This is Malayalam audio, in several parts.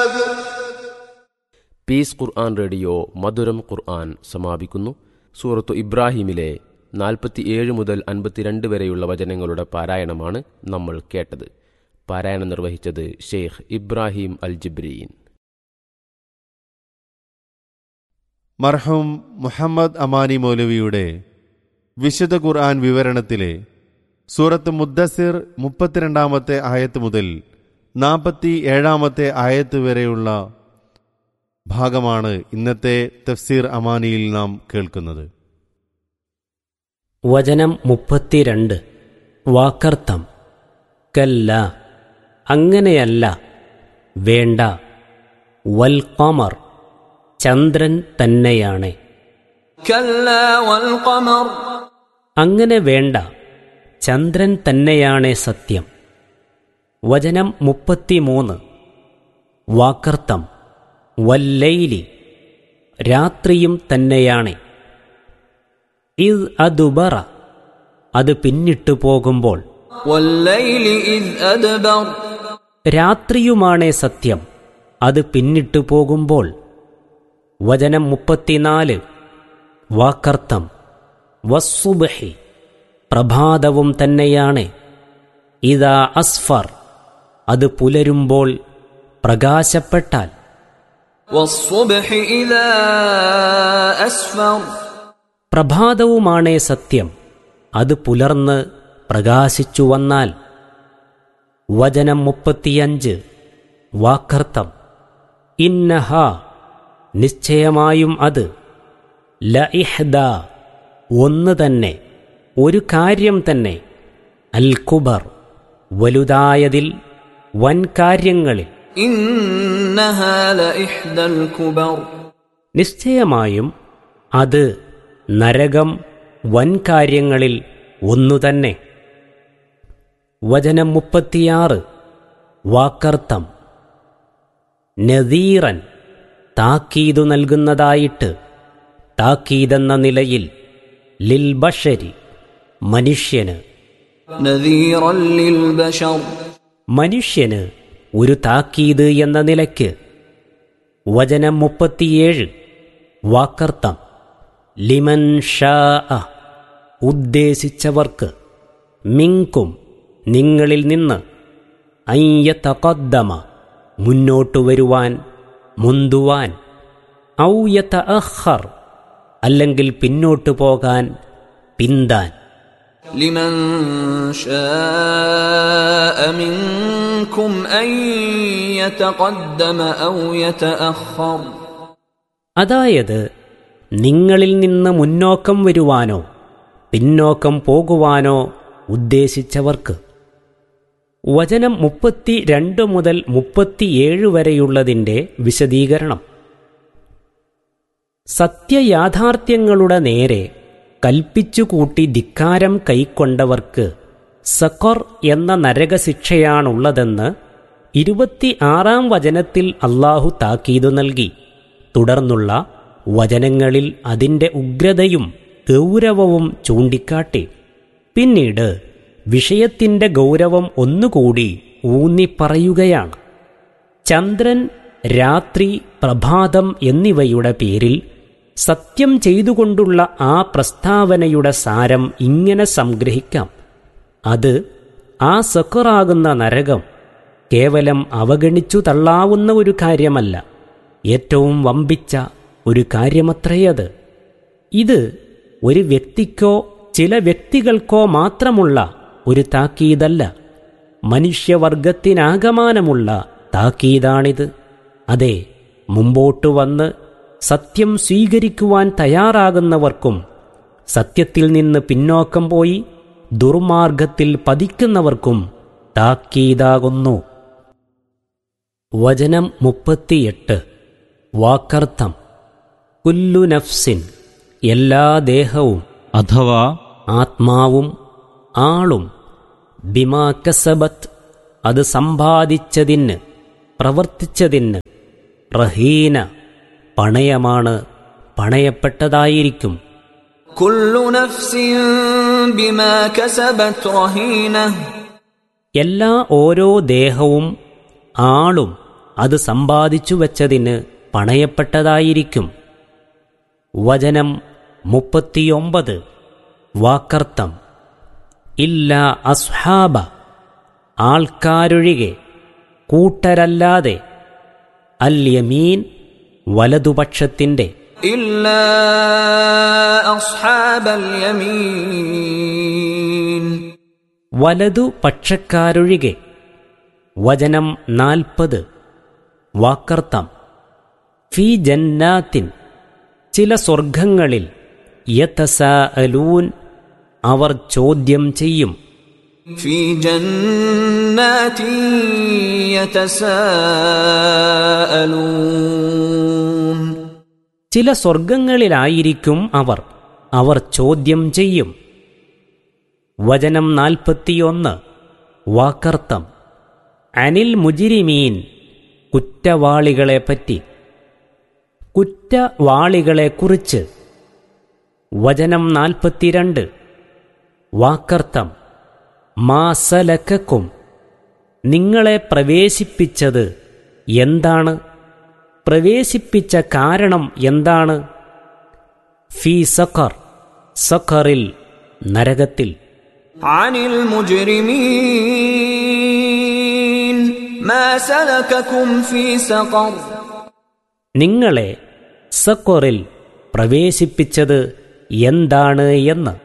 പീസ് ഖുർആൻ റേഡിയോ മധുരം ഖുർആൻ സമാപിക്കുന്നു സൂറത്തു ഇബ്രാഹിമിലെ നാൽപ്പത്തിയേഴ് മുതൽ അൻപത്തിരണ്ട് വരെയുള്ള വചനങ്ങളുടെ പാരായണമാണ് നമ്മൾ കേട്ടത് പാരായണം നിർവഹിച്ചത് ഷെയ്ഖ് ഇബ്രാഹിം അൽ ജിബ്രീൻ മർഹൂം മുഹമ്മദ് അമാനി മൗലവിയുടെ വിശുദ്ധ ഖുർആൻ വിവരണത്തിലെ സൂറത്ത് മുദ്ദസിർ മുപ്പത്തിരണ്ടാമത്തെ ആയത്ത് മുതൽ നാൽപ്പത്തി ഏഴാമത്തെ ആയത്ത് വരെയുള്ള ഭാഗമാണ് ഇന്നത്തെ തഫ്സീർ അമാനിയിൽ നാം കേൾക്കുന്നത് വചനം മുപ്പത്തിരണ്ട് വാക്കർത്ഥം കല്ല അങ്ങനെയല്ല വേണ്ട വൽ ഖമർ ചന്ദ്രൻ തന്നെയാണ് كلا والقمر അങ്ങനെ വേണ്ട ചന്ദ്രൻ തന്നെയാണ് സത്യം വചനം മുപ്പത്തിമൂന്ന് വാക്കർത്ഥം വല്ലൈലി രാത്രിയും തന്നെയാണ് ഇത് അതുബറ അത് പിന്നിട്ടു പോകുമ്പോൾ والليل إذ أدبر രാത്രിയുമാണേ സത്യം അത് പിന്നിട്ടു പോകുമ്പോൾ വചനം മുപ്പത്തിനാല് വാക്കർത്ഥം വസ്സുബഹി പ്രഭാതവും തന്നെയാണ് ഇതാ അസ്ഫർ അത് പുലരുമ്പോൾ പ്രകാശപ്പെട്ടാൽ والصبح إذا أسفر പ്രഭാതവുമാണേ സത്യം അത് പുലർന്ന് പ്രകാശിച്ചു വന്നാൽ വചനം മുപ്പത്തിയഞ്ച് വാക്കർത്ഥം ഇന്നഹ നിശ്ചയമായും അത് ല ഇഹ്ദ ഒന്ന് തന്നെ ഒരു കാര്യം തന്നെ അൽ കുബർ വലുതായതിൽ വൻ കാര്യങ്ങളിൽ إنها لإحدى الكبر നിശ്ചയമായും അത് നരകം വൻകാര്യങ്ങളിൽ ഒന്നുതന്നെ വചനം മുപ്പത്തിയാറ് വാക്കർത്ഥം നദീറൻ താക്കീതു നൽകുന്നതായിട്ട് താക്കീതെന്ന നിലയിൽ ലിൽ ബഷരി മനുഷ്യന് نذيرا للبشر മനുഷ്യന് ഒരു താക്കീത് എന്ന നിലയ്ക്ക് വചനം മുപ്പത്തിയേഴ് വാക്കർത്ഥം ലിമൻ ഷാ ഉദ്ദേശിച്ചവർക്ക് മിങ്കും നിങ്ങളിൽ നിന്ന് അയ്യത്തകദ്ദമ മുന്നോട്ടു വരുവാൻ മുന്തുവാൻ ഔയത്ത അഹർ അല്ലെങ്കിൽ പിന്നോട്ടു പോകാൻ പിന്താൻ لمن شاء منكم أن يتقدم أو يتأخر അതായത് നിങ്ങളിൽ നിന്ന് മുന്നോക്കം വരുവാനോ പിന്നോക്കം പോകുവാനോ ഉദ്ദേശിച്ചവർക്ക് വചനം മുപ്പത്തി രണ്ട് മുതൽ മുപ്പത്തിയേഴ് വരെയുള്ളതിൻ്റെ വിശദീകരണം സത്യയാഥാർത്ഥ്യങ്ങളുടെ നേരെ കൽപ്പിച്ചുകൂട്ടി ധിക്കാരം കൈക്കൊണ്ടവർക്ക് സക്കൊർ എന്ന നരകശിക്ഷയാണുള്ളതെന്ന് ഇരുപത്തിയാറാം വചനത്തിൽ അള്ളാഹു താക്കീതു നൽകി തുടർന്നുള്ള വചനങ്ങളിൽ അതിൻ്റെ ഉഗ്രതയും ഗൗരവവും ചൂണ്ടിക്കാട്ടി പിന്നീട് വിഷയത്തിൻ്റെ ഗൗരവം ഒന്നുകൂടി ഊന്നിപ്പറയുകയാണ് ചന്ദ്രൻ രാത്രി പ്രഭാതം എന്നിവയുടെ പേരിൽ സത്യം ചെയ്തുകൊണ്ടുള്ള ആ പ്രസ്താവനയുടെ സാരം ഇങ്ങനെ സംഗ്രഹിക്കാം അത് ആ സക്കറാകുന്ന നരകം കേവലം അവഗണിച്ചു തള്ളാവുന്ന ഒരു കാര്യമല്ല ഏറ്റവും വമ്പിച്ച ഒരു കാര്യമത്രയത് ഇത് ഒരു വ്യക്തിക്കോ ചില വ്യക്തികൾക്കോ മാത്രമുള്ള ഒരു താക്കീതല്ല മനുഷ്യവർഗത്തിനാകമാനമുള്ള താക്കീതാണിത് അതെ മുമ്പോട്ടു വന്ന് സത്യം സ്വീകരിക്കുവാൻ തയ്യാറാകുന്നവർക്കും സത്യത്തിൽ നിന്ന് പിന്നോക്കം പോയി ദുർമാർഗത്തിൽ പതിക്കുന്നവർക്കും താക്കീതാകുന്നു വചനം മുപ്പത്തിയെട്ട് വാക്കർത്ഥം കുല്ലു നഫ്സിൻ എല്ലാ ദേഹവും അഥവാ ആത്മാവും ആളും ബിമാ കസബത്ത് അത് സമ്പാദിച്ചതിന് പ്രവർത്തിച്ചതിന് റഹീന പണയമാണ് പണയപ്പെട്ടതായിരിക്കും كل نفس بما كسبت رهينه എല്ലാ ഓരോ ദേഹവും ആളും അത് സമ്പാദിച്ചു വച്ചതിന് പണയപ്പെട്ടതായിരിക്കും വചനം മുപ്പത്തിയൊമ്പത് വാക്കർത്ഥം ഇല്ല അസ്ഹാബ ആൾക്കാരൊഴികെ കൂട്ടരല്ലാതെ അൽ യമീൻ വലതുപക്ഷത്തിൻ്റെ إلا أصحاب اليمين വലതു പക്ഷക്കാരൊഴികെ വചനം നാൽപ്പത് വാക്കർത്ഥം ഫി ജന്നാത്തിൻ ചില സ്വർഗങ്ങളിൽ യതസാഅലൂൻ അവർ ചോദ്യം ചെയ്യും في جنات يتساءلون ചില സ്വർഗങ്ങളിലായിരിക്കും അവർ അവർ ചോദ്യം ചെയ്യും വചനം നാൽപ്പത്തിയൊന്ന് വാക്കർത്ഥം അനിൽ മുജിരിമീൻ കുറ്റവാളികളെപ്പറ്റി കുറ്റവാളികളെക്കുറിച്ച് വചനം നാൽപ്പത്തിരണ്ട് വാക്കർത്ഥം മാസലക്കും നിങ്ങളെ പ്രവേശിപ്പിച്ചത് എന്താണ് പ്രവേശിപ്പിച്ച കാരണം എന്താണ് ഫീ സഖർ സഖറിൽ നരകത്തിൽ عن المجرمين ما سلككم في سقر നിങ്ങളെ സഖറിൽ പ്രവേശിപ്പിച്ചത് എന്താണ് എന്ന്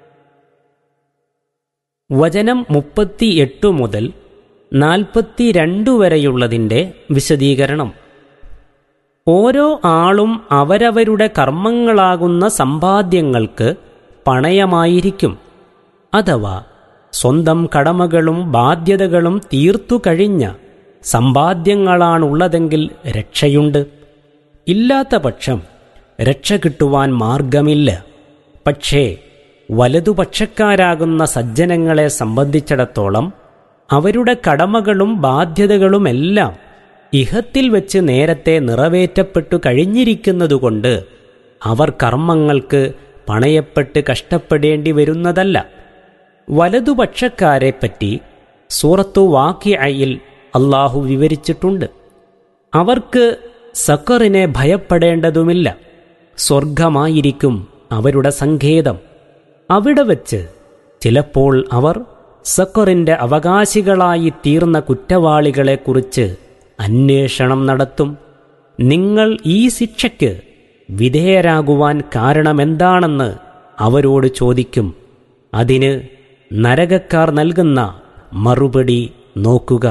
വചനം മുപ്പത്തിയെട്ട് മുതൽ നാൽപ്പത്തിരണ്ട് വരെയുള്ളതിൻ്റെ വിശദീകരണം ഓരോ ആളും അവരവരുടെ കർമ്മങ്ങളാകുന്ന സമ്പാദ്യങ്ങൾക്ക് പണയമായിരിക്കും അഥവാ സ്വന്തം കടമകളും ബാധ്യതകളും തീർത്തു കഴിഞ്ഞ സമ്പാദ്യങ്ങളാണുള്ളതെങ്കിൽ രക്ഷയുണ്ട് ഇല്ലാത്ത പക്ഷം രക്ഷ കിട്ടുവാൻ മാർഗമില്ല പക്ഷേ വലതുപക്ഷക്കാരാകുന്ന സജ്ജനങ്ങളെ സംബന്ധിച്ചിടത്തോളം അവരുടെ കടമകളും ബാധ്യതകളുമെല്ലാം ഇഹത്തിൽ വെച്ച് നേരത്തെ നിറവേറ്റപ്പെട്ടു കഴിഞ്ഞിരിക്കുന്നതുകൊണ്ട് അവർ കർമ്മങ്ങൾക്ക് പണയപ്പെട്ട് കഷ്ടപ്പെടേണ്ടി വരുന്നതല്ല വലതുപക്ഷക്കാരെപ്പറ്റി സൂറത്തു വാക്കിയയിൽ അള്ളാഹു വിവരിച്ചിട്ടുണ്ട് അവർക്ക് സക്കറിനെ ഭയപ്പെടേണ്ടതുമില്ല സ്വർഗമായിരിക്കും അവരുടെ സങ്കേതം അവിടെ വച്ച് ചിലപ്പോൾ അവർ സക്കറിന്റെ അവകാശികളായി തീർന്ന കുറ്റവാളികളെക്കുറിച്ച് അന്വേഷണം നടത്തും നിങ്ങൾ ഈ ശിക്ഷയ്ക്ക് വിധേയരാകുവാൻ കാരണമെന്താണെന്ന് അവരോട് ചോദിക്കും അതിന് നരകക്കാർ നൽകുന്ന മറുപടി നോക്കുക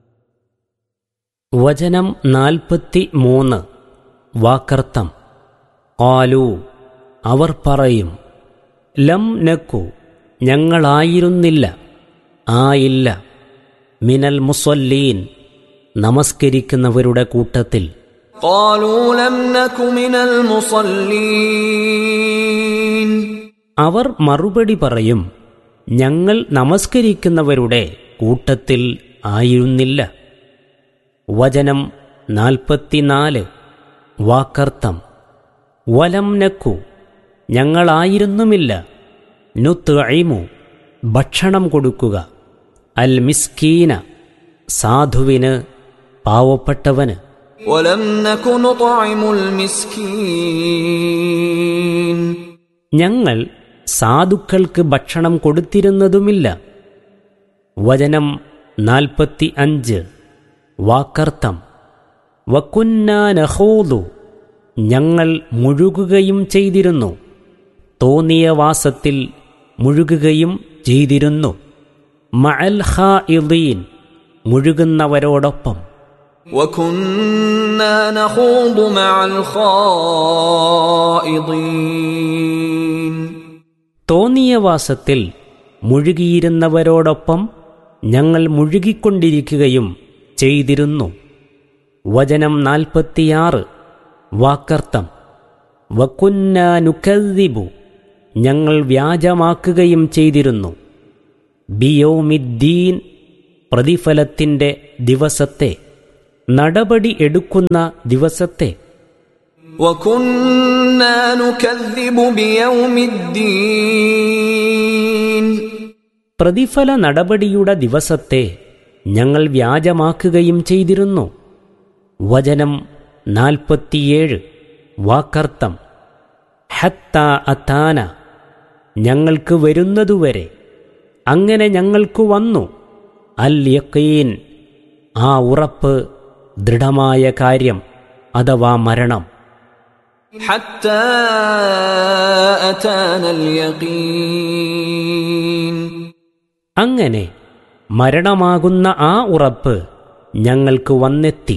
വചനം നാൽപ്പത്തി മൂന്ന് വാക്കർത്ഥം കാലു അവർ പറയും ലം നക്കു ഞങ്ങളായിരുന്നില്ല ആയില്ല മിനൽ മുസല്ലീൻ നമസ്കരിക്കുന്നവരുടെ കൂട്ടത്തിൽ قالوا لم نك من المصلين അവർ മറുപടി പറയും ഞങ്ങൾ നമസ്കരിക്കുന്നവരുടെ കൂട്ടത്തിൽ ആയിരുന്നില്ല വചനം നാൽപ്പത്തിനാല് വാക്കർത്ഥം വലം നക്കു ഞങ്ങളായിരുന്നുമില്ല നുത്അയിമു ഭക്ഷണം കൊടുക്കുക അൽ മിസ്കീന സാധുവിന് പാവപ്പെട്ടവന് ولم نك نطعم المسكين ഞങ്ങൾ സാധുക്കൾക്ക് ഭക്ഷണം കൊടുത്തിരുന്നതുമില്ല വചനം നാൽപ്പത്തി അഞ്ച് വാക്കർത്ഥം വക്കുന്നാനഹോതു ഞങ്ങൾ മുഴുകുകയും ചെയ്തിരുന്നു തോന്നിയ വാസത്തിൽ മുഴുകുകയും ചെയ്തിരുന്നു മഅൽ ഖാഇദീൻ മുഴുകുന്നവരോടൊപ്പം وكنا نخوض مع الخائضين തോന്നിയ വാസത്തിൽ മുഴുകിയിരുന്നവരോടൊപ്പം ഞങ്ങൾ മുഴുകിക്കൊണ്ടിരിക്കുകയും ചെയ്തിരുന്നു വചനം നാൽപ്പത്തിയാറ് വാക്കർത്ഥം വക്കുന്നാനുക്കദ്ദിബു ഞങ്ങൾ വ്യാജമാക്കുകയും ചെയ്തിരുന്നു ബിയോമിദ്ദീൻ പ്രതിഫലത്തിൻ്റെ ദിവസത്തെ നടപടി എടുക്കുന്ന ദിവസത്തെ وكنا نكذب بيوم الدين പ്രതിഫല നടപടിയുടെ ദിവസത്തെ ഞങ്ങൾ വ്യാജമാക്കുകയും ചെയ്തിരുന്നു വചനം നാൽപ്പത്തിയേഴ് വാക്കർത്ഥം ഹത്ത അത്താന ഞങ്ങൾക്ക് വരുന്നതുവരെ അങ്ങനെ ഞങ്ങൾക്ക് വന്നു അൽ യക്കീൻ ആ ഉറപ്പ് ദൃഢമായ കാര്യം അഥവാ മരണം حتى أتانا اليقين അങ്ങനെ മരണമാകുന്ന ആ ഉറപ്പ് ഞങ്ങൾക്ക് വന്നെത്തി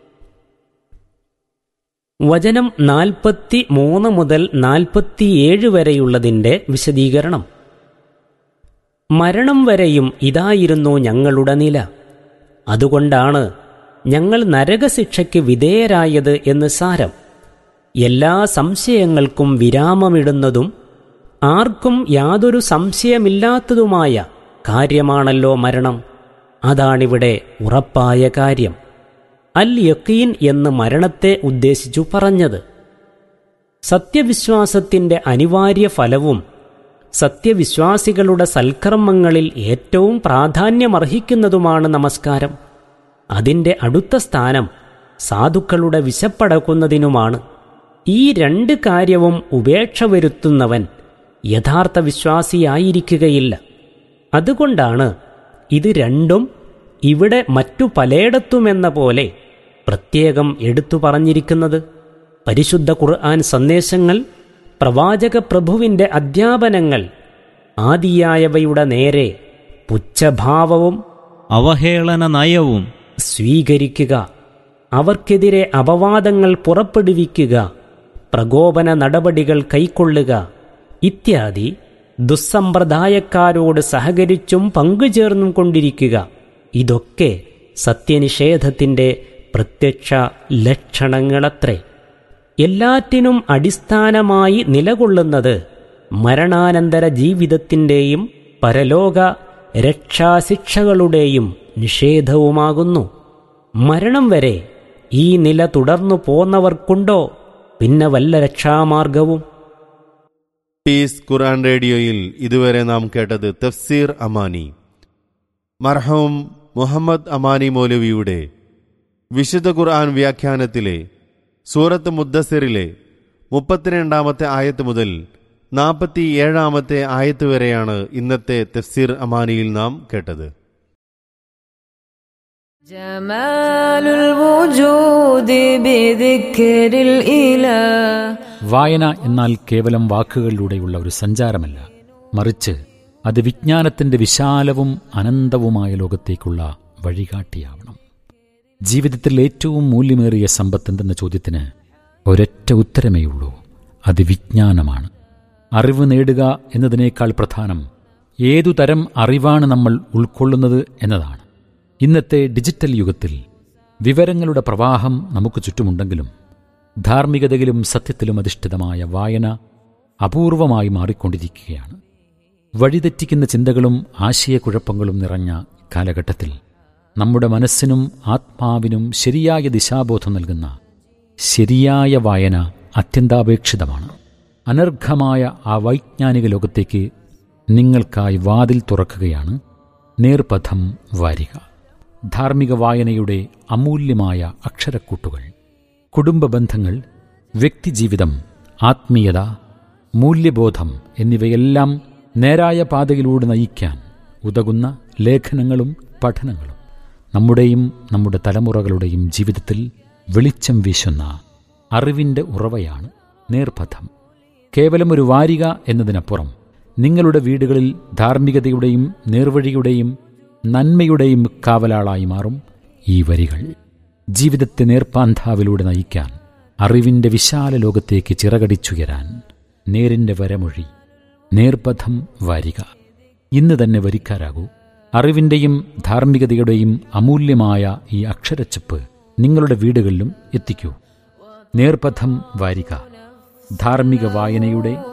വചനം നാൽപ്പത്തി മൂന്ന് മുതൽ നാൽപ്പത്തിയേഴ് വരെയുള്ളതിൻ്റെ വിശദീകരണം മരണം വരെയും ഇതായിരുന്നു ഞങ്ങളുടെ നില അതുകൊണ്ടാണ് ഞങ്ങൾ നരകശിക്ഷയ്ക്ക് വിധേയരായത് എന്ന് സാരം എല്ലാ സംശയങ്ങൾക്കും വിരാമമിടുന്നതും ആർക്കും യാതൊരു സംശയമില്ലാത്തതുമായ കാര്യമാണല്ലോ മരണം അതാണിവിടെ ഉറപ്പായ കാര്യം അൽ യക്കീൻ എന്ന് മരണത്തെ ഉദ്ദേശിച്ചു പറഞ്ഞത് സത്യവിശ്വാസത്തിന്റെ അനിവാര്യ ഫലവും സത്യവിശ്വാസികളുടെ സൽക്കർമ്മങ്ങളിൽ ഏറ്റവും പ്രാധാന്യമർഹിക്കുന്നതുമാണ് നമസ്കാരം അതിന്റെ അടുത്ത സ്ഥാനം സാധുക്കളുടെ വിശപ്പടക്കുന്നതിനുമാണ് ഈ രണ്ട് കാര്യവും ഉപേക്ഷ വരുത്തുന്നവൻ യഥാർത്ഥ വിശ്വാസിയായിരിക്കുകയില്ല അതുകൊണ്ടാണ് ഇത് രണ്ടും ഇവിടെ മറ്റു പലയിടത്തുമെന്ന പോലെ പ്രത്യേകം എടുത്തു പറഞ്ഞിരിക്കുന്നത് പരിശുദ്ധ ഖുർആൻ സന്ദേശങ്ങൾ പ്രവാചക പ്രഭുവിന്റെ അധ്യാപനങ്ങൾ ആദിയായവയുടെ നേരെ പുച്ഛഭാവവും അവഹേളന നയവും സ്വീകരിക്കുക അവർക്കെതിരെ അപവാദങ്ങൾ പുറപ്പെടുവിക്കുക പ്രകോപന നടപടികൾ കൈക്കൊള്ളുക ഇത്യാദി ദുസ്സമ്പ്രദായക്കാരോട് സഹകരിച്ചും പങ്കുചേർന്നും കൊണ്ടിരിക്കുക ഇതൊക്കെ സത്യനിഷേധത്തിന്റെ പ്രത്യക്ഷ ലക്ഷണങ്ങളത്രേ എല്ലാറ്റിനും അടിസ്ഥാനമായി നിലകൊള്ളുന്നത് മരണാനന്തര ജീവിതത്തിൻ്റെയും പരലോക രക്ഷാശിക്ഷകളുടെയും നിഷേധവുമാകുന്നു മരണം വരെ ഈ നില തുടർന്നു പോന്നവർക്കുണ്ടോ പിന്നെ വല്ല രക്ഷാമാർഗവും പീസ് ഖുർആൻ റേഡിയോയിൽ ഇതുവരെ നാം കേട്ടത് തഫ്സീർ അമാനി മർഹൂം മുഹമ്മദ് അമാനി മൗലവിയുടെ വിശുദ്ധ ഖുർആൻ വ്യാഖ്യാനത്തിലെ സൂറത്ത് മുദ്ദസിറിലെ മുപ്പത്തിരണ്ടാമത്തെ ആയത്ത് മുതൽ നാൽപ്പത്തി ഏഴാമത്തെ ആയത്ത് വരെയാണ് ഇന്നത്തെ തഫ്സീർ അമാനിയിൽ നാം കേട്ടത് جمال الوجود بذكر الإله വായന എന്നാൽ കേവലം വാക്കുകളിലൂടെയുള്ള ഒരു സഞ്ചാരമല്ല മറിച്ച് അത് വിജ്ഞാനത്തിന്റെ വിശാലവും അനന്തവുമായ ലോകത്തേക്കുള്ള വഴികാട്ടിയാവണം ജീവിതത്തിൽ ഏറ്റവും മൂല്യമേറിയ സമ്പത്ത് എന്തെന്ന ചോദ്യത്തിന് ഒരൊറ്റ ഉത്തരമേയുള്ളൂ അത് വിജ്ഞാനമാണ് അറിവ് നേടുക എന്നതിനേക്കാൾ പ്രധാനം ഏതു തരം അറിവാണ് നമ്മൾ ഉൾക്കൊള്ളുന്നത് എന്നതാണ് ഇന്നത്തെ ഡിജിറ്റൽ യുഗത്തിൽ വിവരങ്ങളുടെ പ്രവാഹം നമുക്ക് ചുറ്റുമുണ്ടെങ്കിലും ധാർമ്മികതയിലും സത്യത്തിലും അധിഷ്ഠിതമായ വായന അപൂർവമായി മാറിക്കൊണ്ടിരിക്കുകയാണ് വഴിതെറ്റിക്കുന്ന ചിന്തകളും ആശയക്കുഴപ്പങ്ങളും നിറഞ്ഞ കാലഘട്ടത്തിൽ നമ്മുടെ മനസ്സിനും ആത്മാവിനും ശരിയായ ദിശാബോധം നൽകുന്ന ശരിയായ വായന അത്യന്താപേക്ഷിതമാണ് അനർഘമായ ആ വൈജ്ഞാനിക ലോകത്തേക്ക് നിങ്ങൾക്കായി വാതിൽ തുറക്കുകയാണ് നേർപഥം വാരിക ധാർമ്മിക വായനയുടെ അമൂല്യമായ അക്ഷരക്കൂട്ടുകൾ കുടുംബ ബന്ധങ്ങൾ വ്യക്തിജീവിതം ആത്മീയത മൂല്യബോധം എന്നിവയെല്ലാം നേരായ പാതയിലൂടെ നയിക്കാൻ ഉതകുന്ന ലേഖനങ്ങളും പഠനങ്ങളും നമ്മുടെയും നമ്മുടെ തലമുറകളുടെയും ജീവിതത്തിൽ വെളിച്ചം വീശുന്ന അറിവിൻ്റെ ഉറവയാണ് നേർപഥം കേവലം ഒരു വാരിക എന്നതിനപ്പുറം നിങ്ങളുടെ വീടുകളിൽ ധാർമ്മികതയുടെയും നേർവഴിയുടെയും നന്മയുടെയും കാവലാളായി മാറും ഈ വരികൾ ജീവിതത്തെ നേർപ്പാന്താവിലൂടെ നയിക്കാൻ അറിവിന്റെ വിശാല ലോകത്തേക്ക് ചിറകടിച്ചുയരാൻ നേരിന്റെ വരമൊഴി നേർപഥം വാരിക ഇന്ന് തന്നെ വരിക്കാരാകൂ അറിവിന്റെയും ധാർമ്മികതയുടെയും അമൂല്യമായ ഈ അക്ഷരച്ചപ്പ് നിങ്ങളുടെ വീടുകളിലും എത്തിക്കൂ നേർപഥം വാരിക ധാർമ്മിക വായനയുടെ